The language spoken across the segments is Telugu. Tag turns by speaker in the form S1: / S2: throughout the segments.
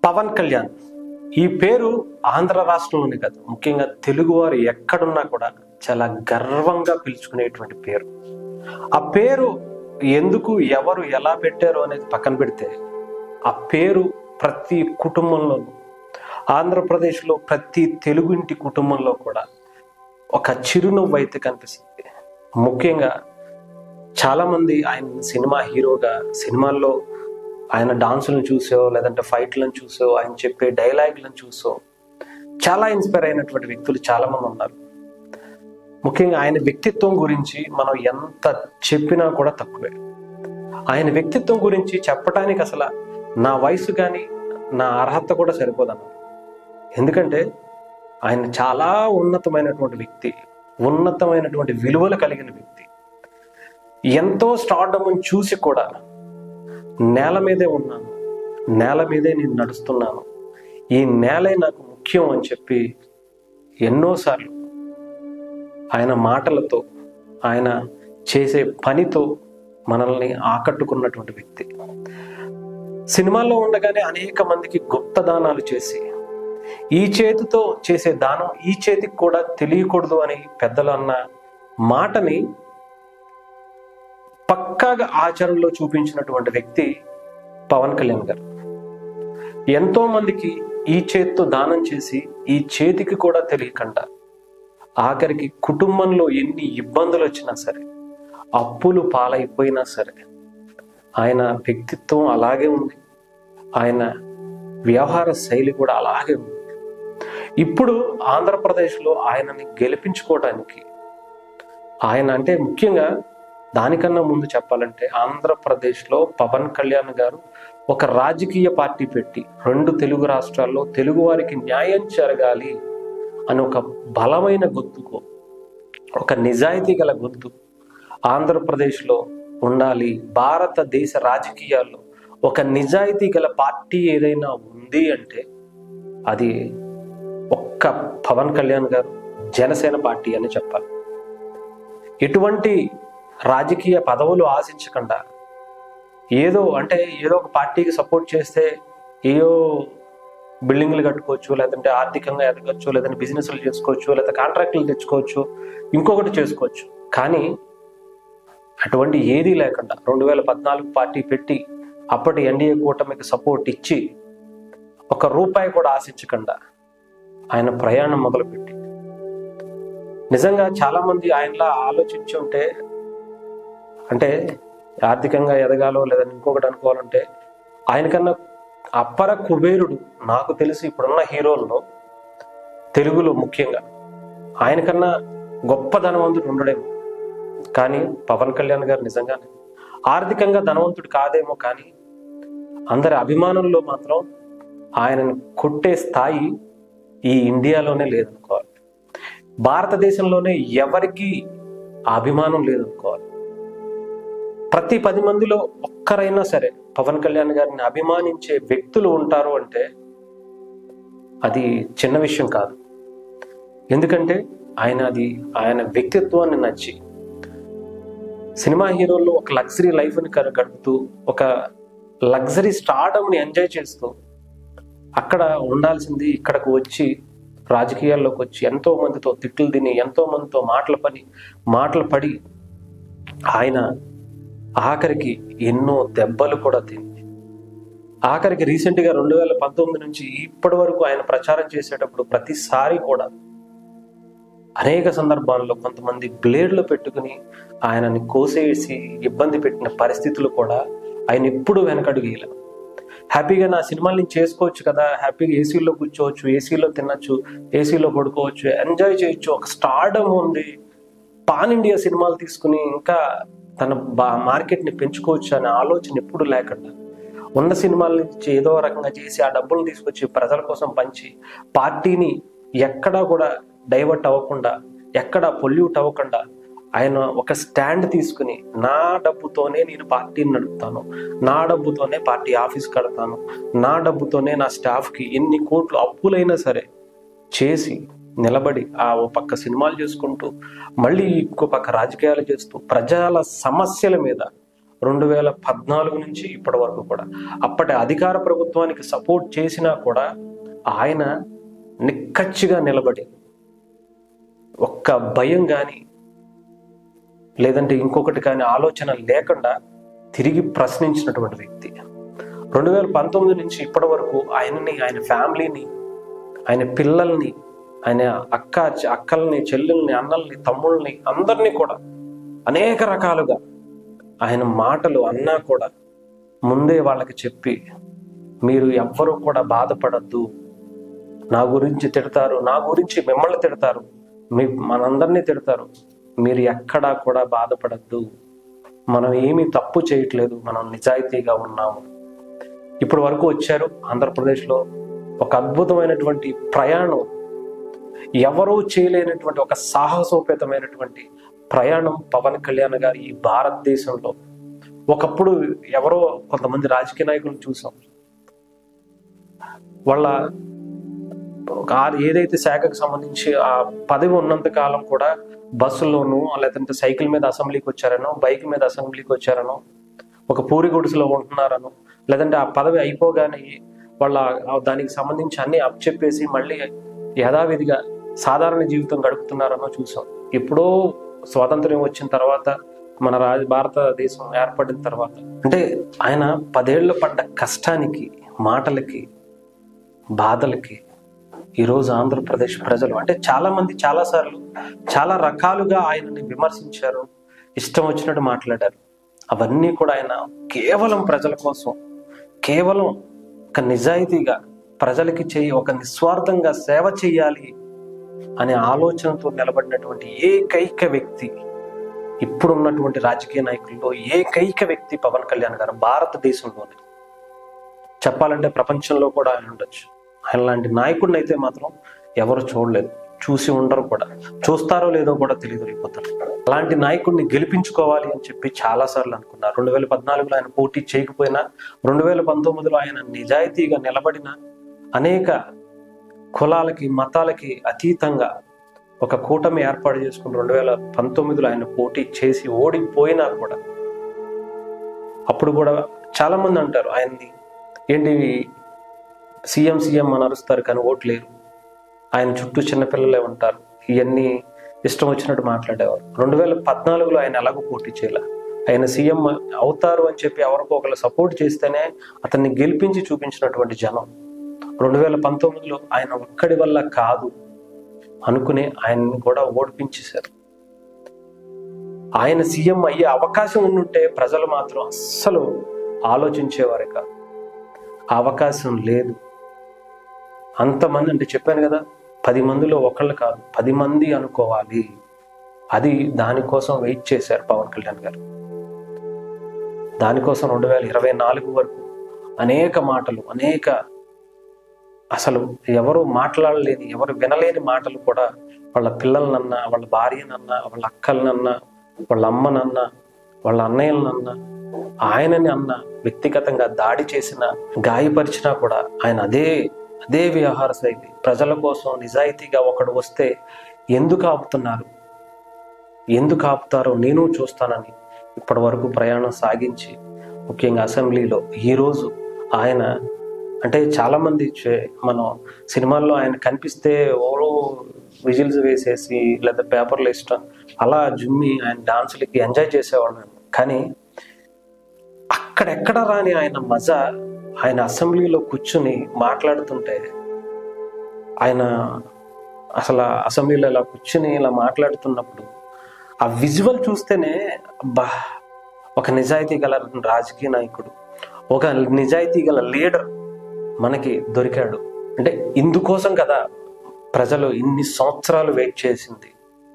S1: పవన్ కళ్యాణ్ ఈ పేరు ఆంధ్ర రాష్ట్రంలోనే కాదు ముఖ్యంగా తెలుగువారు ఎక్కడున్నా కూడా చాలా గర్వంగా పిలుచుకునేటువంటి పేరు ఆ పేరు ఎందుకు ఎవరు ఎలా పెట్టారు అనేది పక్కన పెడితే ఆ పేరు ప్రతి కుటుంబంలోనూ ఆంధ్రప్రదేశ్లో ప్రతి తెలుగు ఇంటి కుటుంబంలో కూడా ఒక చిరునవ్వు అయితే కనిపిస్తుంది ముఖ్యంగా చాలామంది ఆయన సినిమా హీరోగా సినిమాల్లో ఆయన డాన్సులను చూసో లేదంటే ఫైట్లను చూసో ఆయన చెప్పే డైలాగులను చూసో చాలా ఇన్స్పైర్ అయినటువంటి వ్యక్తులు చాలామంది ఉన్నారు ముఖ్యంగా ఆయన వ్యక్తిత్వం గురించి మనం ఎంత చెప్పినా కూడా తక్కువే ఆయన వ్యక్తిత్వం గురించి చెప్పడానికి అసలు నా వయసు కానీ నా అర్హత కూడా సరిపోదన్న ఎందుకంటే ఆయన చాలా ఉన్నతమైనటువంటి వ్యక్తి ఉన్నతమైనటువంటి విలువలు కలిగిన వ్యక్తి ఎంతో స్టార్డమ్ చూసి కూడా నేల మీదే ఉన్నాను నేల మీదే నేను నడుస్తున్నాను ఈ నేలే నాకు ముఖ్యం అని చెప్పి ఎన్నోసార్లు ఆయన మాటలతో ఆయన చేసే పనితో మనల్ని ఆకట్టుకున్నటువంటి వ్యక్తి సినిమాల్లో ఉండగానే అనేక మందికి గుప్త దానాలు చేసి ఈ చేతితో చేసే దానం ఈ చేతికి కూడా తెలియకూడదు అని పెద్దలు అన్న మాటని పక్కాగా ఆచరణలో చూపించినటువంటి వ్యక్తి పవన్ కళ్యాణ్ గారు ఎంతో మందికి ఈ చేతితో దానం చేసి ఈ చేతికి కూడా తెలియకుండా ఆఖరికి కుటుంబంలో ఎన్ని ఇబ్బందులు వచ్చినా సరే అప్పులు పాలైపోయినా సరే ఆయన వ్యక్తిత్వం అలాగే ఉంది ఆయన వ్యవహార శైలి కూడా అలాగే ఉంది ఇప్పుడు ఆంధ్రప్రదేశ్లో ఆయనని గెలిపించుకోవడానికి ఆయన అంటే ముఖ్యంగా దానికన్నా ముందు చెప్పాలంటే ఆంధ్రప్రదేశ్లో పవన్ కళ్యాణ్ గారు ఒక రాజకీయ పార్టీ పెట్టి రెండు తెలుగు రాష్ట్రాల్లో తెలుగు వారికి న్యాయం జరగాలి అని ఒక బలమైన గొంతుకు ఒక నిజాయితీ గల గొంతు ఆంధ్రప్రదేశ్లో ఉండాలి భారతదేశ రాజకీయాల్లో ఒక నిజాయితీ గల పార్టీ ఏదైనా ఉంది అంటే అది ఒక్క పవన్ కళ్యాణ్ గారు జనసేన పార్టీ అని చెప్పాలి ఎటువంటి రాజకీయ పదవులు ఆశించకుండా ఏదో అంటే ఏదో ఒక పార్టీకి సపోర్ట్ చేస్తే ఏదో బిల్డింగ్లు కట్టుకోవచ్చు లేదంటే ఆర్థికంగా ఎదగచ్చు లేదంటే బిజినెస్లు చేసుకోవచ్చు లేదా కాంట్రాక్టులు తెచ్చుకోవచ్చు ఇంకొకటి చేసుకోవచ్చు కానీ అటువంటి ఏదీ లేకుండా రెండు వేల పద్నాలుగు పార్టీ పెట్టి అప్పటి ఎన్డీఏ కూటమికి సపోర్ట్ ఇచ్చి ఒక రూపాయి కూడా ఆశించకుండా ఆయన ప్రయాణం మొదలుపెట్టి నిజంగా చాలా మంది ఆయనలా ఆలోచించి ఉంటే అంటే ఆర్థికంగా ఎదగాలో లేదా ఇంకొకటి అనుకోవాలంటే ఆయనకన్నా అప్పర కుబేరుడు నాకు తెలిసి ఇప్పుడున్న హీరోల్లో తెలుగులో ముఖ్యంగా ఆయనకన్నా గొప్ప ధనవంతుడు ఉండడేమో కానీ పవన్ కళ్యాణ్ గారు నిజంగానే ఆర్థికంగా ధనవంతుడు కాదేమో కానీ అందరి అభిమానుల్లో మాత్రం ఆయనను కొట్టే స్థాయి ఈ ఇండియాలోనే లేదనుకోవాలి భారతదేశంలోనే ఎవరికి ఆ అభిమానం లేదనుకోవాలి ప్రతి పది మందిలో ఒక్కరైనా సరే పవన్ కళ్యాణ్ గారిని అభిమానించే వ్యక్తులు ఉంటారు అంటే అది చిన్న విషయం కాదు ఎందుకంటే ఆయన అది ఆయన వ్యక్తిత్వాన్ని నచ్చి సినిమా హీరోల్లో ఒక లగ్జరీ లైఫ్ని గడుపుతూ ఒక లగ్జరీ స్టార్డమ్ని ఎంజాయ్ చేస్తూ అక్కడ ఉండాల్సింది ఇక్కడకు వచ్చి రాజకీయాల్లోకి వచ్చి ఎంతో మందితో తిట్లు తిని ఎంతో మందితో మాటలు పని మాటలు పడి ఆయన ఆఖరికి ఎన్నో దెబ్బలు కూడా తిని ఆఖరికి రీసెంట్గా రెండు వేల పంతొమ్మిది నుంచి ఇప్పటి వరకు ఆయన ప్రచారం చేసేటప్పుడు ప్రతిసారి కూడా అనేక సందర్భాల్లో కొంతమంది బ్లేడ్లు పెట్టుకుని ఆయనని కోసేసి ఇబ్బంది పెట్టిన పరిస్థితులు కూడా ఆయన ఎప్పుడు వెనకడుగేయలే హ్యాపీగా నా సినిమాలు నేను చేసుకోవచ్చు కదా హ్యాపీగా ఏసీలో కూర్చోవచ్చు ఏసీలో తినచ్చు ఏసీలో పడుకోవచ్చు ఎంజాయ్ చేయొచ్చు ఒక స్టార్డమ్ ఉంది పాన్ ఇండియా సినిమాలు తీసుకుని ఇంకా తన బా మార్కెట్ని పెంచుకోవచ్చు అనే ఆలోచన ఎప్పుడు లేకుండా ఉన్న సినిమాల నుంచి ఏదో రకంగా చేసి ఆ డబ్బులు తీసుకొచ్చి ప్రజల కోసం పంచి పార్టీని ఎక్కడా కూడా డైవర్ట్ అవ్వకుండా ఎక్కడా పొల్యూట్ అవ్వకుండా ఆయన ఒక స్టాండ్ తీసుకుని నా డబ్బుతోనే నేను పార్టీని నడుపుతాను నా డబ్బుతోనే పార్టీ ఆఫీస్ కడతాను నా డబ్బుతోనే నా స్టాఫ్కి ఎన్ని కోట్లు అప్పులైనా సరే చేసి నిలబడి ఆ ఓ పక్క సినిమాలు చేసుకుంటూ మళ్ళీ ఇంకో పక్క రాజకీయాలు చేస్తూ ప్రజల సమస్యల మీద రెండు వేల పద్నాలుగు నుంచి ఇప్పటి వరకు కూడా అప్పటి అధికార ప్రభుత్వానికి సపోర్ట్ చేసినా కూడా ఆయన నిక్కచ్చిగా నిలబడి ఒక్క భయం కానీ లేదంటే ఇంకొకటి కానీ ఆలోచన లేకుండా తిరిగి ప్రశ్నించినటువంటి వ్యక్తి రెండు వేల పంతొమ్మిది నుంచి ఇప్పటి వరకు ఆయనని ఆయన ఫ్యామిలీని ఆయన పిల్లల్ని ఆయన అక్క అక్కల్ని చెల్లెల్ని అన్నల్ని తమ్ముళ్ళని అందరినీ కూడా అనేక రకాలుగా ఆయన మాటలు అన్నా కూడా ముందే వాళ్ళకి చెప్పి మీరు ఎవ్వరూ కూడా బాధపడద్దు నా గురించి తిడతారు నా గురించి మిమ్మల్ని తిడతారు మీ మనందరినీ తిడతారు మీరు ఎక్కడా కూడా బాధపడద్దు మనం ఏమీ తప్పు చేయట్లేదు మనం నిజాయితీగా ఉన్నాము ఇప్పటి వరకు వచ్చారు ఆంధ్రప్రదేశ్లో ఒక అద్భుతమైనటువంటి ప్రయాణం ఎవరూ చేయలేనటువంటి ఒక సాహసోపేతమైనటువంటి ప్రయాణం పవన్ కళ్యాణ్ గారు ఈ భారతదేశంలో ఒకప్పుడు ఎవరో కొంతమంది రాజకీయ నాయకులు చూసాం వాళ్ళ ఒక ఆ- ఏదైతే శాఖకు సంబంధించి ఆ పదవి ఉన్నంత కాలం కూడా బస్సుల్లోనూ లేదంటే సైకిల్ మీద అసెంబ్లీకి వచ్చారనో బైక్ మీద అసెంబ్లీకి వచ్చారనో ఒక పూరి గుడిసెలో ఉంటున్నారనో లేదంటే ఆ పదవి అయిపోగానే వాళ్ళ ఆ దానికి సంబంధించి అన్ని అప్పచెప్పేసి మళ్ళీ యథావిధిగా సాధారణ జీవితం గడుపుతున్నారనో చూసాం ఎప్పుడో స్వాతంత్ర్యం వచ్చిన తర్వాత మన రాజ భారతదేశం ఏర్పడిన తర్వాత అంటే ఆయన పదేళ్లు పడ్డ కష్టానికి మాటలకి బాధలకి ఈరోజు ఆంధ్రప్రదేశ్ ప్రజలు అంటే చాలా మంది చాలా సార్లు చాలా రకాలుగా ఆయనని విమర్శించారు ఇష్టం వచ్చినట్టు మాట్లాడారు అవన్నీ కూడా ఆయన కేవలం ప్రజల కోసం కేవలం ఒక నిజాయితీగా ప్రజలకి చేయి ఒక నిస్వార్థంగా సేవ చేయాలి అనే ఆలోచనతో నిలబడినటువంటి ఏకైక వ్యక్తి ఇప్పుడు ఉన్నటువంటి రాజకీయ నాయకుల్లో ఏకైక వ్యక్తి పవన్ కళ్యాణ్ గారు భారతదేశంలోనే చెప్పాలంటే ప్రపంచంలో కూడా ఆయన ఉండొచ్చు ఆయన లాంటి నాయకుడిని అయితే మాత్రం ఎవరు చూడలేదు చూసి ఉండరు కూడా చూస్తారో లేదో కూడా తెలియదు అయిపోతారు అలాంటి నాయకుడిని గెలిపించుకోవాలి అని చెప్పి చాలా సార్లు అనుకున్నారు రెండు వేల పద్నాలుగులో ఆయన పోటీ చేయకపోయినా రెండు వేల పంతొమ్మిదిలో ఆయన నిజాయితీగా నిలబడిన అనేక కులాలకి మతాలకి అతీతంగా ఒక కూటమి ఏర్పాటు చేసుకుని రెండు వేల పంతొమ్మిదిలో ఆయన పోటీ చేసి ఓడిపోయినా కూడా అప్పుడు కూడా చాలా మంది అంటారు ఆయన్ని ఏంటి సీఎం సీఎం అని అరుస్తారు కానీ ఓట్లు లేరు ఆయన చుట్టూ చిన్నపిల్లలే ఉంటారు ఇవన్నీ ఇష్టం వచ్చినట్టు మాట్లాడేవారు రెండు వేల పద్నాలుగులో ఆయన ఎలాగో పోటీ చేయాల ఆయన సీఎం అవుతారు అని చెప్పి ఎవరికో ఒకరు సపోర్ట్ చేస్తేనే అతన్ని గెలిపించి చూపించినటువంటి జనం రెండు వేల పంతొమ్మిదిలో ఆయన ఒక్కడి వల్ల కాదు అనుకునే ఆయన్ని కూడా ఓడిపించేశారు ఆయన సీఎం అయ్యే అవకాశం ఉండుంటే ప్రజలు మాత్రం అస్సలు ఆలోచించేవారే కాదు ఆ అవకాశం లేదు అంతమంది అంటే చెప్పాను కదా పది మందిలో ఒకళ్ళు కాదు పది మంది అనుకోవాలి అది దానికోసం వెయిట్ చేశారు పవన్ కళ్యాణ్ గారు దానికోసం రెండు వేల ఇరవై నాలుగు వరకు అనేక మాటలు అనేక అసలు ఎవరు మాట్లాడలేని ఎవరు వినలేని మాటలు కూడా వాళ్ళ పిల్లలనన్నా వాళ్ళ భార్యనన్నా వాళ్ళ అక్కలనన్నా వాళ్ళ అమ్మనన్నా వాళ్ళ అన్నయ్యలనన్నా ఆయనని అన్న వ్యక్తిగతంగా దాడి చేసిన గాయపరిచినా కూడా ఆయన అదే అదే వ్యవహార శైలి ప్రజల కోసం నిజాయితీగా ఒకడు వస్తే ఎందుకు ఆపుతున్నారు ఎందుకు ఆపుతారో నేను చూస్తానని ఇప్పటి వరకు ప్రయాణం సాగించి ముఖ్యంగా అసెంబ్లీలో ఈరోజు ఆయన అంటే చాలా మంది చే- మనం సినిమాల్లో ఆయన కనిపిస్తే ఓరో విజిల్స్ వేసేసి లేదా పేపర్లు ఇష్టం అలా జుమ్మి ఆయన డాన్సులకి ఎంజాయ్ చేసేవాళ్ళం కానీ అక్కడెక్కడ రాని ఆయన మజా ఆయన అసెంబ్లీలో కూర్చుని మాట్లాడుతుంటే ఆయన అసలు ఆ అసెంబ్లీలో ఇలా కూర్చుని ఇలా మాట్లాడుతున్నప్పుడు ఆ విజువల్ చూస్తేనే అబ్బా ఒక నిజాయితీ గల రాజకీయ నాయకుడు ఒక నిజాయితీ గల లీడర్ మనకి దొరికాడు అంటే ఇందుకోసం కదా ప్రజలు ఇన్ని సంవత్సరాలు వెయిట్ చేసింది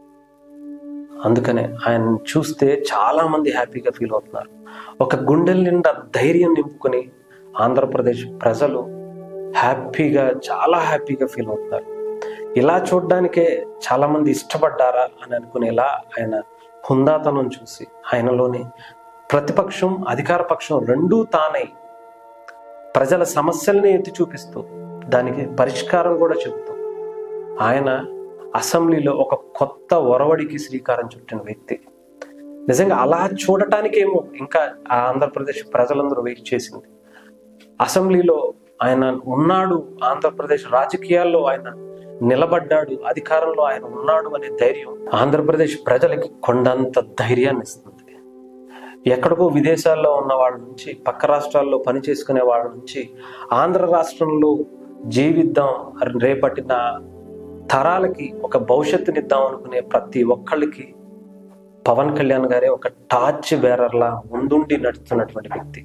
S1: అందుకనే ఆయన చూస్తే చాలా మంది హ్యాపీగా ఫీల్ అవుతున్నారు ఒక గుండెల నిండా ధైర్యం నింపుకొని ఆంధ్రప్రదేశ్ ప్రజలు హ్యాపీగా చాలా హ్యాపీగా ఫీల్ అవుతున్నారు ఇలా చూడడానికే చాలా మంది ఇష్టపడ్డారా అని అనుకునేలా ఆయన హుందాతనం చూసి ఆయనలోని ప్రతిపక్షం అధికార పక్షం రెండూ తానై ప్రజల సమస్యల్ని ఎత్తి చూపిస్తూ దానికి పరిష్కారం కూడా చెబుతూ ఆయన అసెంబ్లీలో ఒక కొత్త ఒరవడికి శ్రీకారం చుట్టిన వ్యక్తి నిజంగా అలా చూడటానికేమో ఇంకా ఆ ఆంధ్రప్రదేశ్ ప్రజలందరూ వెయిట్ చేసింది అసెంబ్లీలో ఆయన ఉన్నాడు ఆంధ్రప్రదేశ్ రాజకీయాల్లో ఆయన నిలబడ్డాడు అధికారంలో ఆయన ఉన్నాడు అనే ధైర్యం ఆంధ్రప్రదేశ్ ప్రజలకి కొండంత ధైర్యాన్ని ఇస్తుంది ఎక్కడికో విదేశాల్లో ఉన్న వాళ్ళ నుంచి పక్క రాష్ట్రాల్లో పని చేసుకునే వాళ్ళ నుంచి ఆంధ్ర రాష్ట్రంలో జీవిద్దాం రేపటి నా తరాలకి ఒక భవిష్యత్తునిద్దాం అనుకునే ప్రతి ఒక్కళ్ళకి పవన్ కళ్యాణ్ గారే ఒక టార్చ్ బేరర్లా ముందుండి నడుస్తున్నటువంటి వ్యక్తి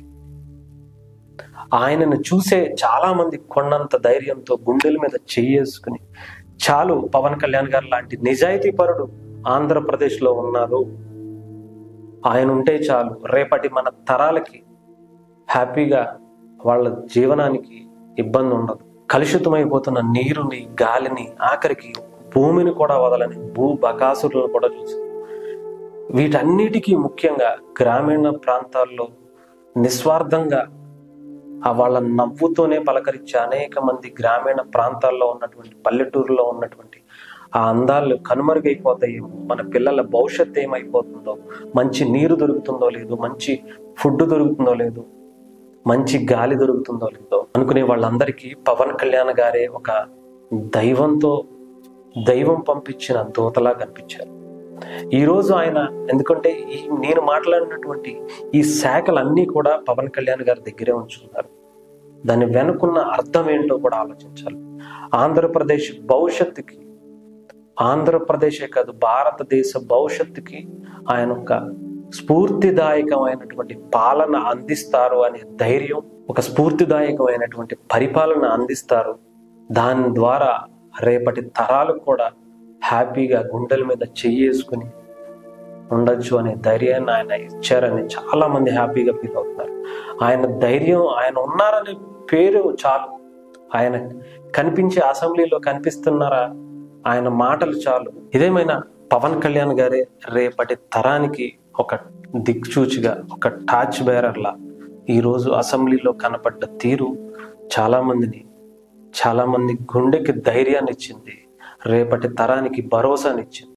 S1: ఆయనను చూసే చాలా మంది కొండంత ధైర్యంతో గుండెల మీద చెయ్యేసుకుని చాలు పవన్ కళ్యాణ్ గారు లాంటి నిజాయితీ పరుడు ఆంధ్రప్రదేశ్ లో ఉన్నారు ఆయన ఉంటే చాలు రేపటి మన తరాలకి హ్యాపీగా వాళ్ళ జీవనానికి ఇబ్బంది ఉండదు కలుషితమైపోతున్న నీరుని గాలిని ఆఖరికి భూమిని కూడా వదలని భూ బకాసురులను కూడా చూసి వీటన్నిటికీ ముఖ్యంగా గ్రామీణ ప్రాంతాల్లో నిస్వార్థంగా ఆ వాళ్ళ నవ్వుతోనే పలకరించే అనేక మంది గ్రామీణ ప్రాంతాల్లో ఉన్నటువంటి పల్లెటూరులో ఉన్నటువంటి ఆ అందాలు కనుమరుగైపోతాయేమో మన పిల్లల భవిష్యత్తు ఏమైపోతుందో మంచి నీరు దొరుకుతుందో లేదో మంచి ఫుడ్ దొరుకుతుందో లేదో మంచి గాలి దొరుకుతుందో లేదో అనుకునే వాళ్ళందరికీ పవన్ కళ్యాణ్ గారే ఒక దైవంతో దైవం పంపించిన దూతలా కనిపించారు ఈ రోజు ఆయన ఎందుకంటే ఈ నేను మాట్లాడినటువంటి ఈ శాఖలన్నీ కూడా పవన్ కళ్యాణ్ గారి దగ్గరే ఉంచుకున్నారు దాని వెనుకున్న అర్థం ఏంటో కూడా ఆలోచించాలి ఆంధ్రప్రదేశ్ భవిష్యత్తుకి ఆంధ్రప్రదేశే కాదు భారతదేశ భవిష్యత్తుకి ఆయన ఒక స్ఫూర్తిదాయకమైనటువంటి పాలన అందిస్తారు అనే ధైర్యం ఒక స్ఫూర్తిదాయకమైనటువంటి పరిపాలన అందిస్తారు దాని ద్వారా రేపటి తరాలు కూడా హ్యాపీగా గుండెల మీద చెయ్యేసుకుని ఉండొచ్చు అనే ధైర్యాన్ని ఆయన ఇచ్చారని చాలా మంది హ్యాపీగా ఫీల్ అవుతున్నారు ఆయన ధైర్యం ఆయన ఉన్నారనే పేరు చాలు ఆయన కనిపించే అసెంబ్లీలో కనిపిస్తున్నారా ఆయన మాటలు చాలు ఇదేమైనా పవన్ కళ్యాణ్ గారే రేపటి తరానికి ఒక దిక్చూచిగా ఒక టార్చ్ బేరర్లా ఈరోజు అసెంబ్లీలో కనపడ్డ తీరు చాలా మందిని చాలా మంది గుండెకి ధైర్యాన్ని ఇచ్చింది రేపటి తరానికి భరోసానిచ్చింది